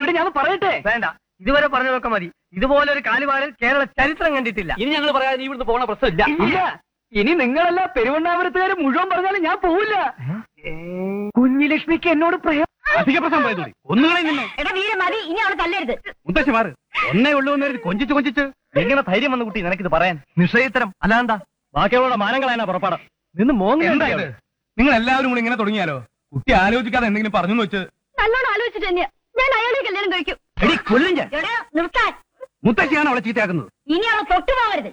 ഇവിടെ ഞാൻ പറയട്ടെ വേണ്ട ഇതുവരെ പറഞ്ഞതൊക്കെ മതി ഇതുപോലെ ഒരു കാലുവാരൽ കേരള ചരിത്രം കണ്ടിട്ടില്ല ഇനി ഞങ്ങൾ പറയാതെ നീ ഇവിടുന്ന് പോകണ പ്രശ്നമില്ല ഇല്ല ഇനി നിങ്ങളല്ല പെരുവണ്ണാപുരത്തുകാർ മുഴുവൻ പറഞ്ഞാലും ഞാൻ പോവില്ല കുഞ്ഞിലക്ഷ്മിക്ക് എന്നോട് പ്രയോ അധിക പ്രശ്നം പോയത് ഒന്നുകളെ നിന്നെ എടാ വീര മതി ഇനി അവളെ തല്ലരുത് മുത്തശ്ശി മാറ് ഒന്നേ ഉള്ളൂ എന്ന് കൊഞ്ചിച്ച് കൊഞ്ചിച്ച് എങ്ങനെ ധൈര്യം വന്ന കുട്ടി നിനക്കിത് പറയാൻ നിശ്ചയിത്തരം അല്ലാന്താ ബാക്കിയുള്ള മാനങ്ങളാണ് പുറപ്പാട് നിന്ന് മോങ്ങ എന്താ ഇത് നിങ്ങൾ എല്ലാവരും കൂടി ഇങ്ങനെ തുടങ്ങിയാലോ കുട്ടി ആലോചിക്കാതെ എന്തെങ്കിലും പറഞ്ഞു വെച്ച് നല്ലോണം ആലോചിച്ചിട്ട് തന്നെയാ ഞാൻ അയാളെ കല്യാണം കഴിക്കും എടി കൊല്ലും ഞാൻ എടാ നിർത്താൻ മുത്തശ്ശിയാണ് അവളെ ചീത്തയാക്കുന്നത് ഇനി അവളെ തൊട്ടു പോവരുത്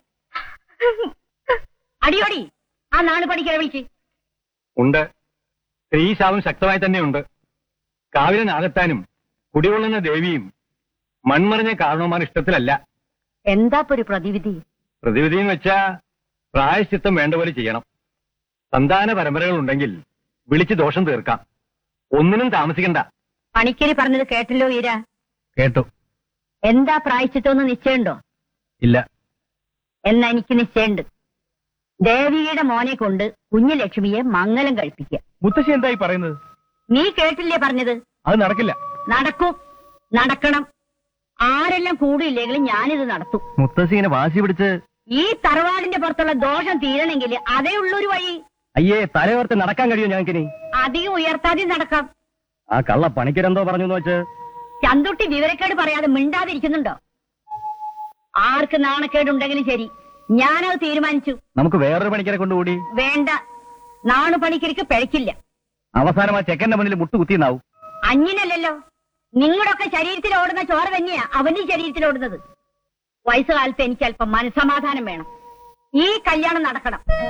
അടിയോടി ആ നാണ് പഠിക്കാൻ വിളിക്ക് ഉണ്ട് സ്ത്രീശാപം ശക്തമായി തന്നെയുണ്ട് കാവിലനാകത്താനും കുടികൊള്ളുന്ന ദേവിയും മൺമറിഞ്ഞ കാരണവന്മാർ ഇഷ്ടത്തിലല്ല എന്താ ഒരു പ്രതിവിധി പ്രതിവിധി എന്ന് വെച്ചാ പ്രായശ്ചിത്തം വേണ്ട പോലെ ചെയ്യണം സന്താന പരമ്പരകൾ ഉണ്ടെങ്കിൽ വിളിച്ച് ദോഷം തീർക്കാം ഒന്നിനും താമസിക്കണ്ട പണിക്കരി പറഞ്ഞത് കേട്ടല്ലോ ഈര കേട്ടു എന്താ പ്രായച്ചിട്ടോന്ന് നിശ്ചയമുണ്ടോ ഇല്ല എന്നാ എനിക്ക് നിശ്ചയമുണ്ട് ദേവിയുടെ മോനെ കൊണ്ട് കുഞ്ഞുലക്ഷ്മിയെ മംഗലം കഴിപ്പിക്കുക മുത്തശ്ശി എന്തായി പറയുന്നത് നീ കേട്ടില്ലേ പറഞ്ഞത് അത് നടക്കില്ല നടക്കും നടക്കണം ആരെല്ലാം കൂടിയില്ലെങ്കിലും ഞാനിത് നടത്തും മുത്തശ്ശി ഇങ്ങനെ വാശി പിടിച്ച് ഈ തറവാടിന്റെ പുറത്തുള്ള ദോഷം തീരണമെങ്കിൽ അതേ ഉള്ളൊരു വഴി അയ്യേ തലയോർത്ത് നടക്കാൻ കഴിയോ ഞങ്ങൾക്കിനി അധികം ഉയർത്താതെ നടക്കാം ആ കള്ള പണിക്കരെന്തോ പറഞ്ഞു എന്ന് വെച്ച് ചന്തുട്ടി വിവരക്കേട് പറയാതെ മിണ്ടാതിരിക്കുന്നുണ്ടോ ആർക്ക് നാണക്കേടുണ്ടെങ്കിലും ശരി ഞാനത് തീരുമാനിച്ചു നമുക്ക് വേറൊരു പണിക്കരെ കൊണ്ടുകൂടി വേണ്ട നാണു പണിക്കരിക്ക് പിഴക്കില്ല അവസാനം ആ ചെക്കന്റെ മുന്നിൽ മുട്ടുകുത്തിന്നാവും അഞ്ഞിനല്ലല്ലോ നിങ്ങളുടെയൊക്കെ ശരീരത്തിൽ ഓടുന്ന ചോര തന്നെയാ അവന്റെ ശരീരത്തിൽ ഓടുന്നത് വയസ്സുകാലത്ത് എനിക്ക് അല്പം മനസമാധാനം വേണം ഈ കല്യാണം നടക്കണം